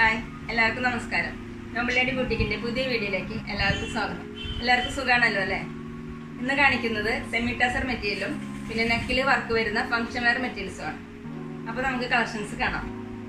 hi എല്ലാവർക്കും നമസ്കാരം നോമ്പിളേടി ബുട്ടിക്കിന്റെ പുതിയ വീഡിയോയിലേക്ക് എല്ലാവർക്കും സ്വാഗതം എല്ലാവർക്കും സുഖാണല്ലോ അല്ലേ ഇന്ന് കാണിക്കുന്നത് സെമി ടസർ മെറ്റീരിയലും പിന്നെ നെക്കിൽ വർക്ക് വരുന്ന ഫംഗ്ഷൻ വെയർ മെറ്റീരിയൽസും ആണ് അപ്പോൾ നമുക്ക് കളക്ഷൻസ് കാണാം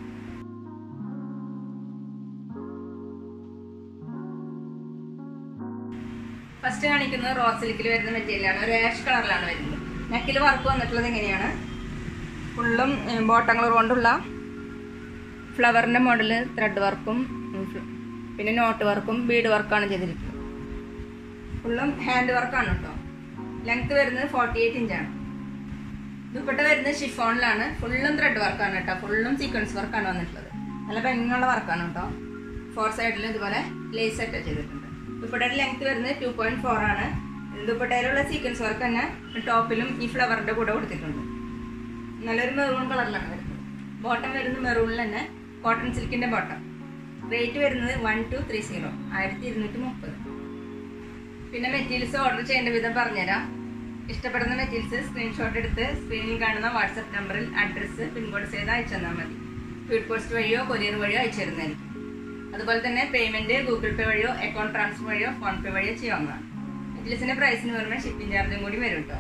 ഫസ്റ്റ് കാണിക്കുന്നത് റോസ് സിൽക്കിൽ വരുന്ന മെറ്റീരിയലാണ് ഒരു ആഷ് കളറിലാണ് വരുന്നത് നെക്കിൽ വർക്ക് വന്നിട്ടുള്ളത് എങ്ങനെയാണ് ഫുള്ളും ബോട്ടം കളർ കൊണ്ടുള്ള ഫ്ലവറിൻ്റെ മോഡൽ ത്രെഡ് വർക്കും ഉം, ഫ്ല- പിന്നെ നോട്ട് വർക്കും ബീഡ് വർക്കാണ് ചെയ്തിരിക്കുന്നത് ഫുള്ളും ഹാൻഡ് വർക്കാണ് കേട്ടോ ലെങ്ത് വരുന്നത് ഫോർട്ടി എയ്റ്റ് ഇഞ്ചാണ് ദുപ്പട്ട വരുന്നത് ഷിഫോണിലാണ് ഫുള്ളും ത്രെഡ് വർക്കാണ് കേട്ടോ ഫുള്ളും സീക്വൻസ് വർക്കാണ് വന്നിട്ടുള്ളത് നല്ല ഭംഗിയുള്ള വർക്കാണ് കേട്ടോ ഫോർ സൈഡിൽ ഇതുപോലെ ലേസ് അറ്റാച്ച് ചെയ്തിട്ടുണ്ട് ദുപ്പട്ടയുടെ ലെങ്ത് വരുന്നത് ടു പോയിന്റ് ഫോർ ആണ് ദുപ്പട്ടയിലുള്ള സീക്വൻസ് വർക്ക് തന്നെ ടോപ്പിലും ഈ ഫ്ലവറിന്റെ കൂടെ കൊടുത്തിട്ടുണ്ട് നല്ലൊരു മെറൂൺ കളറിലാണ് വരുന്നത് ബോട്ടം വരുന്നത് മെറൂണിൽ തന്നെ കോട്ടൺ സിൽക്കിന്റെ ബോട്ടം റേറ്റ് വരുന്നത് വൺ ടു ത്രീ സീറോ ആയിരത്തി ഇരുന്നൂറ്റി മുപ്പത് പിന്നെ മെറ്റീരിയൽസ് ഓർഡർ ചെയ്യേണ്ട വിധം പറഞ്ഞുതരാം ഇഷ്ടപ്പെടുന്ന മെറ്റീരിയൽസ് സ്ക്രീൻഷോട്ട് എടുത്ത് സ്ക്രീനിൽ കാണുന്ന വാട്സപ്പ് നമ്പറിൽ അഡ്രസ്സ് പിൻകോഡ് ചെയ്ത് അയച്ചു തന്നാൽ മതി സ്പീഡ് പോസ്റ്റ് വഴിയോ കൊറിയർ വഴിയോ അയച്ചു തരുന്നതായിരിക്കും അതുപോലെ തന്നെ പേയ്മെന്റ് ഗൂഗിൾ പേ വഴിയോ അക്കൗണ്ട് ട്രാൻസ്ഫർ വഴിയോ ഫോൺ പേ വഴിയോ ചെയ്യാവുന്നതാണ് മെറ്റീരിയൽസിന്റെ പ്രൈസിന് പുറമെ ഷിപ്പിംഗ് ചാർജും കൂടി വരും കേട്ടോ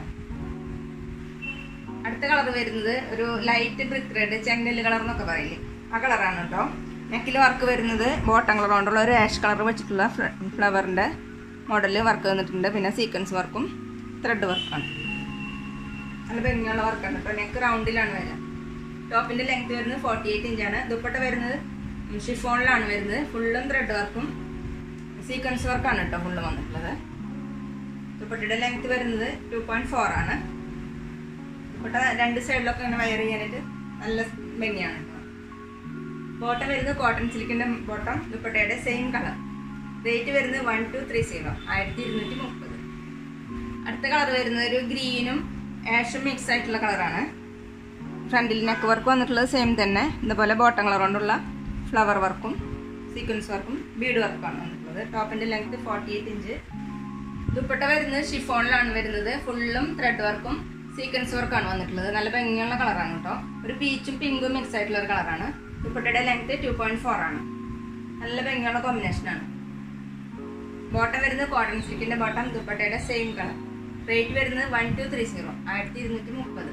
അടുത്ത കളർ വരുന്നത് ഒരു ലൈറ്റ് ബ്രിക്ക് റെഡ് ചെങ്കല്ല് കളർ എന്നൊക്കെ പറയില്ലേ ആ കളറാണ് കേട്ടോ നെക്കിൽ വർക്ക് വരുന്നത് ബോട്ടം കളർ കൊണ്ടുള്ള ഒരു ആഷ് കളർ വെച്ചിട്ടുള്ള ഫ്ലവറിൻ്റെ മോഡലിൽ വർക്ക് വന്നിട്ടുണ്ട് പിന്നെ സീക്വൻസ് വർക്കും ത്രെഡ് വർക്കാണ് നല്ല ഭംഗിയുള്ള വർക്കാണ് കേട്ടോ നെക്ക് റൗണ്ടിലാണ് വരിക ടോപ്പിൻ്റെ ലെങ്ത് വരുന്നത് ഫോർട്ടി എയ്റ്റ് ഇഞ്ചാണ് ദുപ്പട്ട വരുന്നത് ഷിഫോണിലാണ് വരുന്നത് ഫുള്ളും ത്രെഡ് വർക്കും സീക്വൻസ് വർക്കാണ് കേട്ടോ ഫുള്ള് വന്നിട്ടുള്ളത് ദുപ്പട്ടയുടെ ലെങ്ത് വരുന്നത് ടു പോയിന്റ് ഫോർ ആണ് ദുപ്പട്ട രണ്ട് സൈഡിലൊക്കെ ഇങ്ങനെ വയർ ചെയ്യാനായിട്ട് നല്ല ഭംഗിയാണ് കേട്ടോ ബോട്ടം വരുന്നത് കോട്ടൺ സിൽക്കിന്റെ ബോട്ടം ദുപ്പട്ടയുടെ സെയിം കളർ റേറ്റ് വരുന്നത് വൺ ടു ത്രീ സീറോ ആയിരത്തി ഇരുന്നൂറ്റി മുപ്പത് അടുത്ത കളർ വരുന്നത് ഒരു ഗ്രീനും ആഷും മിക്സ് ആയിട്ടുള്ള കളറാണ് ഫ്രണ്ടിൽ നെക്ക് വർക്ക് വന്നിട്ടുള്ളത് സെയിം തന്നെ ഇതുപോലെ ബോട്ടം കളർ കൊണ്ടുള്ള ഫ്ലവർ വർക്കും സീക്വൻസ് വർക്കും ബീഡ് വർക്കുമാണ് വന്നിട്ടുള്ളത് ടോപ്പിന്റെ length forty eight inch dupatta വരുന്നത് ഷിഫോണിലാണ് വരുന്നത് ഫുള്ളും ത്രെഡ് വർക്കും സീക്വൻസ് വർക്കാണ് വന്നിട്ടുള്ളത് നല്ല ഭംഗിയുള്ള കളറാണ് കേട്ടോ ഒരു പീച്ചും പിങ്കും മിക്സ് ആയിട്ടുള്ള ഒരു കളറാണ് ദുപ്പട്ടയുടെ ലെങ്ത് ടു പോയിന്റ് ഫോർ ആണ് നല്ല ഭംഗിയുള്ള കോമ്പിനേഷനാണ് ബോട്ടം വരുന്നത് കോട്ടൺ സിൽക്കിന്റെ ബോട്ടം ദുപ്പട്ടയുടെ സെയിം കളർ റേറ്റ് വരുന്നത് വൺ ടു ത്രീ സീറോ ആയിരത്തി ഇരുന്നൂറ്റി മുപ്പത്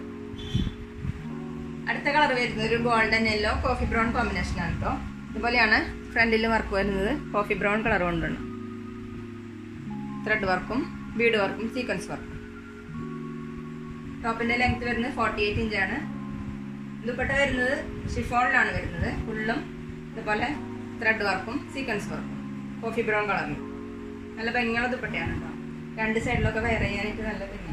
അടുത്ത കളർ വരുന്നത് ഒരു golden yellow coffee brown combination ആണ് കേട്ടോ ഇതുപോലെയാണ് ഫ്രണ്ടിൽ വർക്ക് വരുന്നത് കോഫി ബ്രൗൺ കളർ കൊണ്ടാണ് ത്രെഡ് വർക്കും ബീഡ് വർക്കും സീക്വൻസ് വർക്കും ടോപ്പിന്റെ ലെങ്ത് വരുന്നത് ഫോർട്ടി എയ്റ്റ് ഇഞ്ചാണ് ദുപ്പട്ട വരുന്നത് ഷിഫോണിലാണ് വരുന്നത് ഫുള്ളും ഇതുപോലെ ത്രെഡ് വർക്കും സീക്വൻസ് വർക്കും കോഫി ബ്രൗൺ കളറിലും നല്ല ഭംഗിയുള്ള ദുപ്പട്ടയാണ് കേട്ടോ രണ്ട് സൈഡിലൊക്കെ വെയർ ചെയ്യാനായിട്ട് നല്ല ഭംഗിയാണ്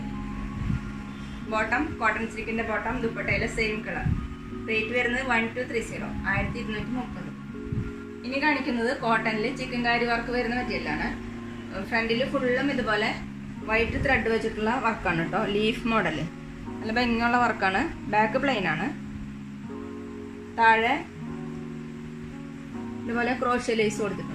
ബോട്ടം കോട്ടൺ സിൽക്കിന്റെ ബോട്ടം ദുപ്പട്ടയിലെ സെയിം കളർ റേറ്റ് വരുന്നത് വൺ ടു ത്രീ സീറോ ആയിരത്തി ഇരുന്നൂറ്റി മുപ്പത് ഇനി കാണിക്കുന്നത് കോട്ടണിൽ ചിക്കൻ കാരി വർക്ക് വരുന്ന മെറ്റീരിയലാണ് ഫ്രണ്ടിൽ ഫുള്ളും ഇതുപോലെ വൈറ്റ് ത്രെഡ് വെച്ചിട്ടുള്ള വർക്കാണ് കേട്ടോ ലീഫ് മോഡൽ നല്ല ഭംഗിയുള്ള വർക്കാണ് ബാക്ക് പ്ലെയിൻ ആണ് താഴെ ഇതുപോലെ ക്രോഷ്യ ലേസ് കൊടുത്തിട്ടുണ്ട്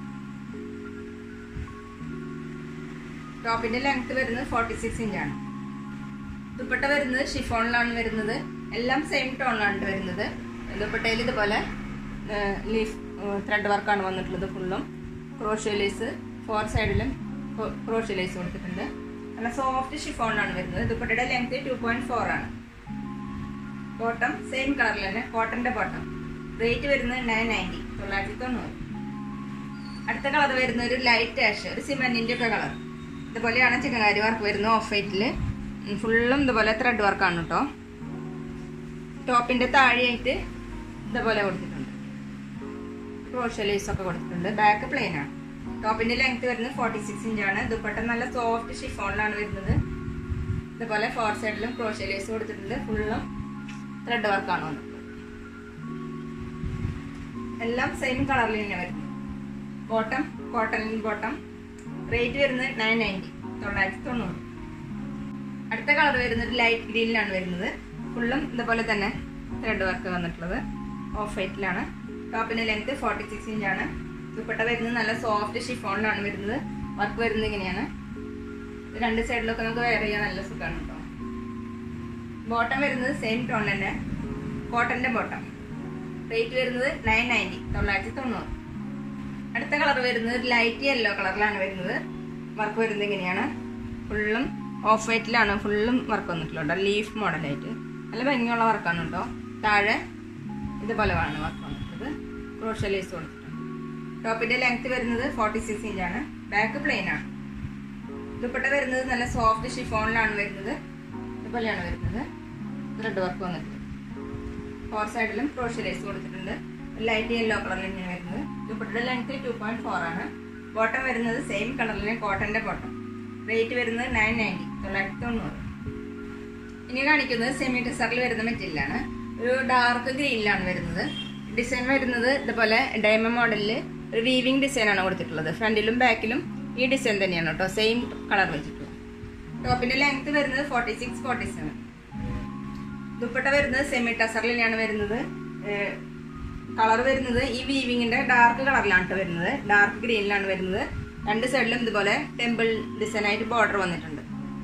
ടോപ്പിന്റെ ലെങ്ത് വരുന്നത് ഫോർട്ടി സിക്സ് ഇഞ്ചാണ് ദുപ്പട്ട വരുന്നത് ഷിഫോണിലാണ് വരുന്നത് എല്ലാം സെയിം ടോണിലാണ് വരുന്നത് ദുപ്പട്ടയിൽ ഇതുപോലെ ലീഫ് ത്രെഡ് വർക്കാണ് വന്നിട്ടുള്ളത് ഫുള്ളും ക്രോഷ്യ ലേസ് ഫോർ സൈഡിലും ക്രോഷ്യ ലേസ് കൊടുത്തിട്ടുണ്ട് നല്ല സോഫ്റ്റ് ഷിഫോണിലാണ് വരുന്നത് ദുപ്പട്ടയുടെ ലെങ്ത് ടു പോയിന്റ് ഫോർ ആണ് ബോട്ടം സെയിം കളറിൽ തന്നെ കോട്ടന്റെ ബോട്ടം റേറ്റ് വരുന്നത് നയൻ നയൻറ്റി തൊള്ളായിരത്തി തൊണ്ണൂറ് അടുത്ത കളർ വരുന്ന ഒരു ലൈറ്റ് ആഷ് ഒരു സിമെന്റിന്റെ ഒക്കെ കളർ ഇതുപോലെയാണ് ചിക്കൻകാരി വർക്ക് വരുന്നത് ഓഫ് വൈറ്റിൽ ഫുള്ളും ഇതുപോലെ ത്രെഡ് വർക്കാണ് കേട്ടോ ടോപ്പിന്റെ താഴെയായിട്ട് ഇതുപോലെ കൊടുത്തിട്ടുണ്ട് ക്രോഷ്യ ലേസ് ഒക്കെ കൊടുത്തിട്ടുണ്ട് ബാക്ക് പ്ലെയിൻ ആണ് ടോപ്പിന്റെ ലെങ്ത് വരുന്നത് ഫോർട്ടി സിക്സ് ഇഞ്ചാണ് ദുപ്പട്ട നല്ല സോഫ്റ്റ് ഷിഫോണിലാണ് വരുന്നത് ഇതുപോലെ ഫോർ സൈഡിലും ക്രോഷ്യ ലേസ് കൊടുത്തിട്ടുണ്ട് ഫുള്ളും ത്രെഡ് വർക്കാണ് വന്നത് എല്ലാം സെയിം കളറിൽ തന്നെ വരുന്നത് ബോട്ടം കോട്ടൺ ബോട്ടം റേറ്റ് വരുന്നത് നയൻ നയൻറ്റി തൊള്ളായിരത്തി തൊണ്ണൂറ് അടുത്ത കളർ വരുന്നത് ലൈറ്റ് ഗ്രീനിലാണ് വരുന്നത് ഫുള്ളും ഇതുപോലെ തന്നെ ത്രെഡ് വർക്ക് വന്നിട്ടുള്ളത് ഓഫ് വൈറ്റിലാണ് ടോപ്പിന്റെ ലെങ്ത് ഫോർട്ടി സിക്സ് ഇഞ്ചാണ് ദുപ്പട്ട വരുന്നത് നല്ല സോഫ്റ്റ് ഷിഫോണിലാണ് വരുന്നത് വർക്ക് വരുന്നത് ഇങ്ങനെയാണ് രണ്ട് സൈഡിലൊക്കെ നമുക്ക് വെയർ ചെയ്യാൻ നല്ല സുഖമാണ് കേട്ടോ ബോട്ടം വരുന്നത് സെയിം ടോൺ തന്നെ കോട്ടന്റെ ബോട്ടം റേറ്റ് വരുന്നത് നയൻ നയൻറ്റി തൊള്ളായിരത്തി തൊണ്ണൂറ് അടുത്ത കളർ വരുന്നത് ഒരു ലൈറ്റ് യെല്ലോ കളറിലാണ് വരുന്നത് വർക്ക് വരുന്നത് ഇങ്ങനെയാണ് ഫുള്ളും ഓഫ് വൈറ്റിലാണ് ഫുള്ളും വർക്ക് വന്നിട്ടുള്ളത് ലീഫ് മോഡലായിട്ട് നല്ല ഭംഗിയുള്ള വർക്കാണ് കേട്ടോ താഴെ ഇതുപോലെ ആണ് വർക്ക് വന്നിട്ടുള്ളത് ക്രോഷ്യലൈസ് കൊടുത്തിട്ടുണ്ട് ടോപ്പിന്റെ ലെങ്ത് വരുന്നത് ഫോർട്ടി സിക്സ് ഇഞ്ചാണ് ബാക്ക് പ്ലെയിൻ ആണ് ദുപ്പട്ട വരുന്നത് നല്ല സോഫ്റ്റ് ഷിഫോണിലാണ് വരുന്നത് ഇതുപോലെയാണ് വരുന്നത് ത്രെഡ് വർക്ക് വന്നിട്ടുണ്ട് ഫോർ സൈഡിലും ക്രോഷ്യലൈസ് കൊടുത്തിട്ടുണ്ട് ലൈറ്റ് യെല്ലോ കളറിൽ തന്നെയാണ് വരുന്നത് ദുപ്പട്ടയുടെ ലെങ്ത് ടു പോയിന്റ് ഫോർ ആണ് ബോട്ടം വരുന്നത് സെയിം കളറിലെ കോട്ടന്റെ ബോട്ടം റേറ്റ് വരുന്നത് നയൻ നയൻറ്റി തൊള്ളായിരത്തി തൊണ്ണൂറ് ഇനി കാണിക്കുന്നത് സെമി ടെസറിൽ വരുന്ന മെറ്റീരിയലാണ് ഒരു ഡാർക്ക് ഗ്രീനിലാണ് വരുന്നത് ഡിസൈൻ വരുന്നത് ഇതുപോലെ ഡയമണ്ട് മോഡലിൽ ഒരു വീവിംഗ് ഡിസൈനാണ് കൊടുത്തിട്ടുള്ളത് ഫ്രണ്ടിലും ബാക്കിലും ഈ ഡിസൈൻ തന്നെയാണ് കേട്ടോ സെയിം കളർ വെച്ചിട്ടുള്ളത് ടോപ്പിന്റെ ലെങ്ത് വരുന്നത് forty six forty seven dupatta വരുന്നത് സെമി ടസറിൽ തന്നെയാണ് വരുന്നത് കളർ വരുന്നത് ഈ വീവിങ്ങിന്റെ ഡാർക്ക് കളറിലാണ് ട്ടോ വരുന്നത് ഡാർക്ക് ഗ്രീനിലാണ് വരുന്നത് രണ്ട് സൈഡിലും ഇതുപോലെ ടെമ്പിൾ ഡിസൈൻ ആയിട്ട് ബോർഡർ വന്നിട്ടുണ്ട്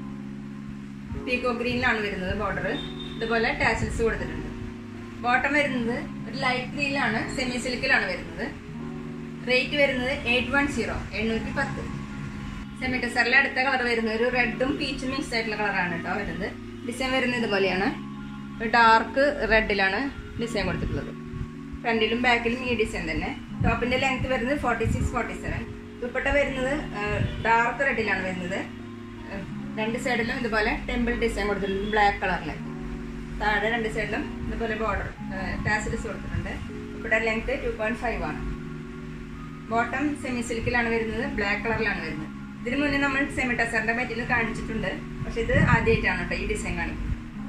പീക്കോ ഗ്രീനിലാണ് വരുന്നത് ബോർഡർ ഇതുപോലെ ടാസിൽസ് കൊടുത്തിട്ടുണ്ട് ബോട്ടം വരുന്നത് ഒരു ലൈറ്റ് ഗ്രീനിലാണ് സെമി സിൽക്കിലാണ് വരുന്നത് റേറ്റ് വരുന്നത് എയ്റ്റ് വൺ സീറോ എണ്ണൂറ്റി പത്ത് സെമി ടെസറിലെ അടുത്ത കളർ വരുന്നത് ഒരു റെഡും പീച്ചും മിക്സ് ആയിട്ടുള്ള കളറാണ് കേട്ടോ വരുന്നത് ഡിസൈൻ വരുന്നത് ഇതുപോലെയാണ് ഒരു ഡാർക്ക് റെഡിലാണ് ഡിസൈൻ കൊടുത്തിട്ടുള്ളത് ഫ്രണ്ടിലും ബാക്കിലും ഈ ഡിസൈൻ തന്നെ ടോപ്പിന്റെ ലെങ്ത് വരുന്നത് forty six forty seven dupatta വരുന്നത് ഡാർക്ക് റെഡിലാണ് വരുന്നത് ഏഹ് രണ്ട് സൈഡിലും ഇതുപോലെ ടെമ്പിൾ ഡിസൈൻ കൊടുത്തിട്ടുണ്ട് ബ്ലാക്ക് കളറിൽ താഴെ രണ്ട് സൈഡിലും ഇതുപോലെ ബോർഡർ ടാസിൽസ് കൊടുത്തിട്ടുണ്ട് dupatta length two point five ആണ് ബോട്ടം സെമി സിൽക്കിലാണ് വരുന്നത് ബ്ലാക്ക് കളറിലാണ് വരുന്നത് ഇതിന് മുന്നേ നമ്മൾ സെമി ടെസറിന്റെ മെറ്റീരിയൽ കാണിച്ചിട്ടുണ്ട് പക്ഷെ ഇത് ആദ്യമായിട്ടാണ് കേട്ടോ ഈ ഡിസൈൻ കാണിക്കുന്നത്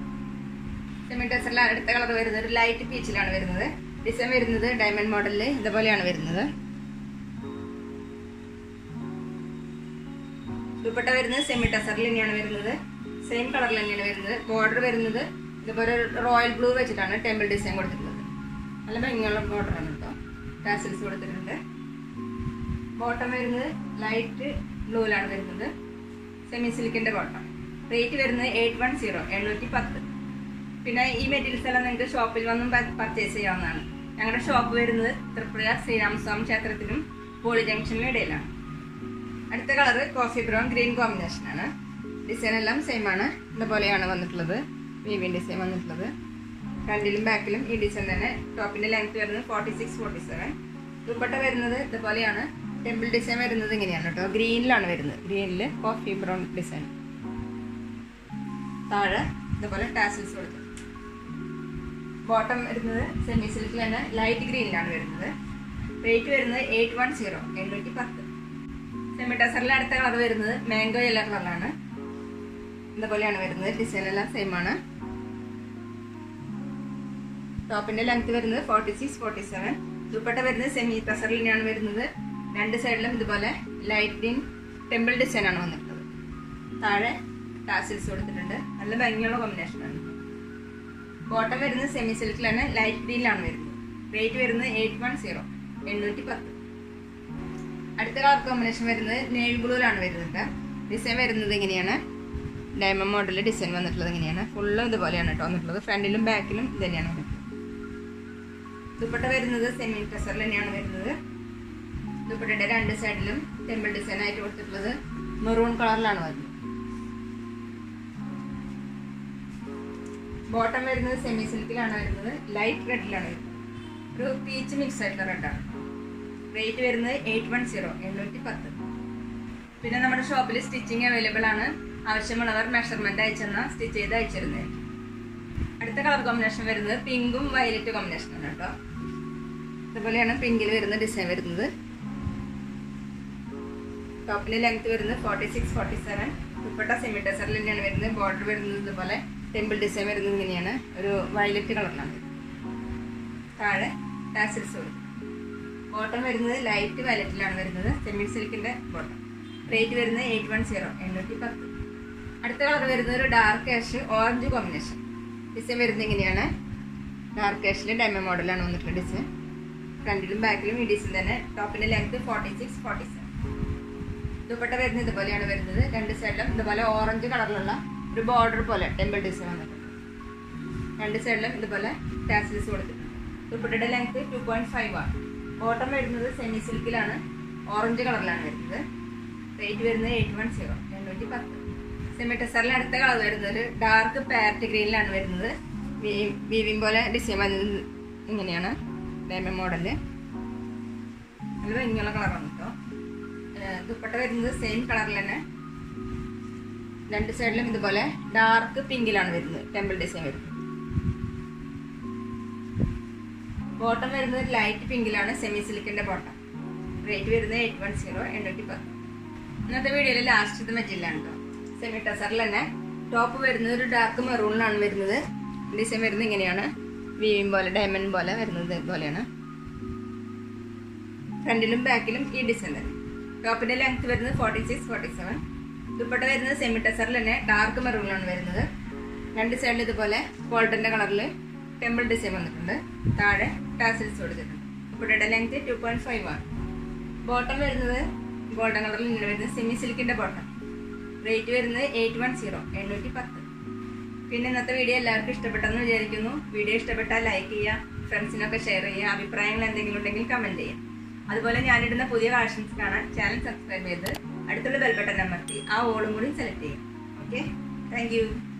സെമി ടെസറിൽ അടുത്ത കളർ വരുന്നത് ഒരു ലൈറ്റ് പീച്ചിലാണ് വരുന്നത് ഡിസൈൻ വരുന്നത് ഡയമണ്ട് മോഡലിൽ ഇതുപോലെയാണ് വരുന്നത് ദുപ്പട്ട വരുന്നത് സെമി ടെസറിൽ തന്നെയാണ് വരുന്നത് സെയിം കളറിൽ തന്നെയാണ് വരുന്നത് ബോർഡർ വരുന്നത് ഇതുപോലെ റോയൽ ബ്ലൂ വെച്ചിട്ടാണ് ടെമ്പിൾ ഡിസൈൻ കൊടുത്തിട്ടുള്ളത് നല്ല ഭംഗിയുള്ള ബോർഡറാണ് കേട്ടോ ടാസിൽസ് കൊടുത്തിട്ടുണ്ട് ബോട്ടം വരുന്നത് ലൈറ്റ് ബ്ലൂവിലാണ് വരുന്നത് സെമി സിൽക്കിന്റെ ബോട്ടം റേറ്റ് വരുന്നത് എയ്റ്റ് വൺ സീറോ എണ്ണൂറ്റി പത്ത് പിന്നെ ഈ മെറ്റീരിയൽസ് എല്ലാം നിങ്ങൾക്ക് ഷോപ്പിൽ വന്നും പർച്ചേസ് ചെയ്യാവുന്നതാണ് ഞങ്ങളുടെ ഷോപ്പ് വരുന്നത് ത്രിപുര ശ്രീരാമസ്വാമി ക്ഷേത്രത്തിനും പോളി ജംഗ്ഷനിലും ഇടയിലാണ് അടുത്ത colour coffee brown green combination ആണ് ഡിസൈൻ എല്ലാം സെയിം ആണ് ഇതുപോലെയാണ് വന്നിട്ടുള്ളത് വീവിൻ ഡിസൈൻ വന്നിട്ടുള്ളത് ഫ്രണ്ടിലും ബാക്കിലും ഈ ഡിസൈൻ തന്നെ ടോപ്പിന്റെ ലെങ്ത് വരുന്നത് forty six forty seven dupatta വരുന്നത് ഇതുപോലെയാണ് ടെമ്പിൾ ഡിസൈൻ വരുന്നത് ഇങ്ങനെയാണ് കേട്ടോ ഗ്രീനിലാണ് വരുന്നത് ഗ്രീനിൽ കോഫി ബ്രൗൺ ഡിസൈൻ താഴെ ഇതുപോലെ ടാസിൽസ് കൊടുത്തു ബോട്ടം വരുന്നത് സെമി സിൽക്കിൽ തന്നെ ലൈറ്റ് ഗ്രീനിലാണ് വരുന്നത് റേറ്റ് വരുന്നത് എയ്റ്റ് വൺ സീറോ എണ്ണൂറ്റി പത്ത് സെമി ടെസറിലെ അടുത്ത കളർ വരുന്നത് മാംഗോ യെല്ലോ കളറാണ് ഇതുപോലെയാണ് വരുന്നത് ഡിസൈൻ എല്ലാം സെയിം ആണ് ടോപ്പിന്റെ ലെങ്ത് വരുന്നത് forty six forty seven dupatta വരുന്നത് സെമി ടെസറിൽ തന്നെയാണ് വരുന്നത് രണ്ട് സൈഡിലും ഇതുപോലെ ലൈറ്റ് ഗ്രീൻ ടെമ്പിൾ ഡിസൈൻ ആണ് വന്നിട്ടുള്ളത് താഴെ ടാസിൽസ് കൊടുത്തിട്ടുണ്ട് നല്ല ഭംഗിയുള്ള കോമ്പിനേഷനാണ് ബോട്ടം വരുന്നത് സെമി സിൽക്കിൽ തന്നെ ലൈറ്റ് ഗ്രീനിലാണ് വരുന്നത് റേറ്റ് വരുന്നത് എയ്റ്റ് വൺ സീറോ എണ്ണൂറ്റി പത്ത് അടുത്ത കളർ കോമ്പിനേഷൻ വരുന്നത് നേവി ബ്ലൂവിലാണ് വരുന്നത് ഡിസൈൻ വരുന്നത് ഇങ്ങനെയാണ് ഡയമണ്ട് മോഡൽ ഡിസൈൻ വന്നിട്ടുള്ളത് ഇങ്ങനെയാണ് ഫുള്ളും ഇതുപോലെയാണ് കേട്ടോ വന്നിട്ടുള്ളത് ഫ്രണ്ടിലും ബാക്കിലും ഇത് തന്നെയാണ് വന്നിട്ടുള്ളത് ദുപ്പട്ട വരുന്നത് സെമി ടെസറിൽ തന്നെയാണ് വരുന്നത് ദുപ്പട്ടയുടെ രണ്ട് സൈഡിലും ടെമ്പിൾ ഡിസൈൻ ആയിട്ട് കൊടുത്തിട്ടുള്ളത് മെറൂൺ കളറിലാണ് വരുന്നത് ബോട്ടം വരുന്നത് സെമി സിൽക്കിലാണ് വരുന്നത് ലൈറ്റ് റെഡിലാണ് വരുന്നത് ഒരു പീച്ച് മിക്സ് ആയിട്ടുള്ള റെഡാണ് റേറ്റ് വരുന്നത് എയ്റ്റ് വൺ സീറോ എണ്ണൂറ്റി പത്ത് പിന്നെ നമ്മുടെ ഷോപ്പിൽ സ്റ്റിച്ചിങ് അവൈലബിൾ ആണ് ആവശ്യമുള്ളവർ മെഷർമെന്റ് അയച്ചെന്ന സ്റ്റിച്ച് ചെയ്ത് അയച്ചിരുന്നത് അടുത്ത കളർ കോമ്പിനേഷൻ വരുന്നത് പിങ്കും വയലറ്റ് കോമ്പിനേഷനാണ് കേട്ടോ ഇതുപോലെയാണ് പിങ്കിൽ വരുന്ന ഡിസൈൻ വരുന്നത് ടോപ്പിന്റെ ലെങ്ത് വരുന്നത് forty six forty seven dupatta semi ടെസറിൽ തന്നെയാണ് വരുന്നത് ബോർഡർ വരുന്നത് ഇതുപോലെ ടെമ്പിൾ ഡിസൈൻ വരുന്നത് ഇങ്ങനെയാണ് ഒരു വയലറ്റ് കളറിലാണ് താഴെ ടാസിൽസ് കൊടുക്കും ബോട്ടം വരുന്നത് ലൈറ്റ് വയലറ്റിലാണ് വരുന്നത് സെമി സിൽക്കിന്റെ ബോട്ടം റേറ്റ് വരുന്നത് എയ്റ്റ് വൺ സീറോ എണ്ണൂറ്റി പത്ത് അടുത്ത കളർ വരുന്നത് ഒരു dark ash orange combination design വരുന്നത് ഇങ്ങനെയാണ് ഡാർക്ക് ആഷിൽ ഡയമണ്ട് മോഡലാണ് വന്നിട്ടുള്ള ഡിസൈൻ ഫ്രണ്ടിലും ബാക്കിലും ഈ ഡിസൈൻ തന്നെ ടോപ്പിന്റെ length forty six forty seven dupatta വരുന്നത് ഇതുപോലെയാണ് വരുന്നത് രണ്ട് സൈഡിലും ഇതുപോലെ ഓറഞ്ച് കളറിലുള്ള ഒരു ബോർഡർ പോലെ ടെമ്പിൾ ഡിസൈൻ വന്നിട്ടുണ്ട് രണ്ട് സൈഡിലും ഇതുപോലെ ടാസിൽസ് കൊടുത്തിട്ടുണ്ട് ദുപ്പട്ടയുടെ ലെങ്ത് ടു പോയിന്റ് ഫൈവ് ആണ് ബോട്ടം വരുന്നത് സെമി സിൽക്കിലാണ് ഓറഞ്ച് കളറിലാണ് വരുന്നത് റേറ്റ് വരുന്നത് എയ്റ്റ് വൺ സീറോ എണ്ണൂറ്റി പത്ത് സെമി ടെസറിൽ അടുത്ത കളർ വരുന്നത് ഒരു ഡാർക്ക് പാരറ്റ് ഗ്രീനിലാണ് വരുന്നത് വീവിങ് പോലെ ഡിസൈൻ വന്നത് ഇങ്ങനെയാണ് ഡയമണ്ട് മോഡല് നല്ല ഭംഗിയുള്ള കളറാണ് കേട്ടോ ദുപ്പട്ട വരുന്നത് സെയിം കളറിൽ തന്നെ രണ്ട് സൈഡിലും ഇതുപോലെ ഡാർക്ക് പിങ്കിലാണ് വരുന്നത് ടെമ്പിൾ ഡിസൈൻ വരുന്നത് ബോട്ടം വരുന്നത് ലൈറ്റ് പിങ്കിലാണ് സെമി സിലിക്കിന്റെ ബോട്ടം റേറ്റ് വരുന്നത് എയ്റ്റ് വൺ സീറോ എണ്ണൂറ്റി പത്ത് ഇന്നത്തെ വീഡിയോയിൽ ലാസ്റ്റത്തെ മെറ്റീരിയലാണ് കേട്ടോ സെമി ടസറിൽ തന്നെ ടോപ്പ് വരുന്നത് ഒരു ഡാർക്ക് മെറൂണിലാണ് വരുന്നത് ഡിസൈൻ വരുന്നത് ഇങ്ങനെയാണ് വീവിങ് പോലെ ഡയമണ്ട് പോലെ വരുന്നത് ഇതുപോലെയാണ് ഫ്രണ്ടിലും ബാക്കിലും ഈ ഡിസൈൻ തന്നെ ടോപ്പിന്റെ ലെങ്ത് വരുന്നത് forty six forty seven dupatta വരുന്നത് സെമി ടസറിൽ തന്നെ ഡാർക്ക് മെറൂണിലാണ് വരുന്നത് രണ്ട് സൈഡിൽ ഇതുപോലെ ഗോൾഡന്റെ കളറിൽ ടെമ്പിൾ ഡിസൈൻ വന്നിട്ടുണ്ട് താഴെ ടാസിൽസ് കൊടുത്തിട്ടുണ്ട് ദുപ്പട്ടയുടെ ലെങ്ത് ടു പോയിന്റ് ഫൈവ് ആണ് ബോട്ടം വരുന്നത് ഗോൾഡൻ കളറിൽ ഇങ്ങനെ വരുന്നത് സെമി സിൽക്കിന്റെ ബോട്ടം റേറ്റ് വരുന്നത് എയ്റ്റ് വൺ സീറോ എണ്ണൂറ്റി പത്ത് പിന്നെ ഇന്നത്തെ വീഡിയോ എല്ലാവർക്കും ഇഷ്ടപ്പെട്ടെന്ന് വിചാരിക്കുന്നു വീഡിയോ ഇഷ്ടപ്പെട്ടാൽ ലൈക്ക് ചെയ്യുക ഫ്രണ്ട്സിനൊക്കെ ഷെയർ ചെയ്യുക അഭിപ്രായങ്ങൾ എന്തെങ്കിലും ഉണ്ടെങ്കിൽ കമൻറ്റ് ചെയ്യുക അതുപോലെ ഞാനിടുന്ന പുതിയ കളക്ഷൻസ് കാണാൻ ചാനൽ സബ്സ്ക്രൈബ് ചെയ്ത് അടുത്തുള്ള ബെൽബട്ടൺ അമർത്തി ആ ഓളും കൂടി സെലക്ട് ചെയ്യും ഓക്കെ താങ്ക് യു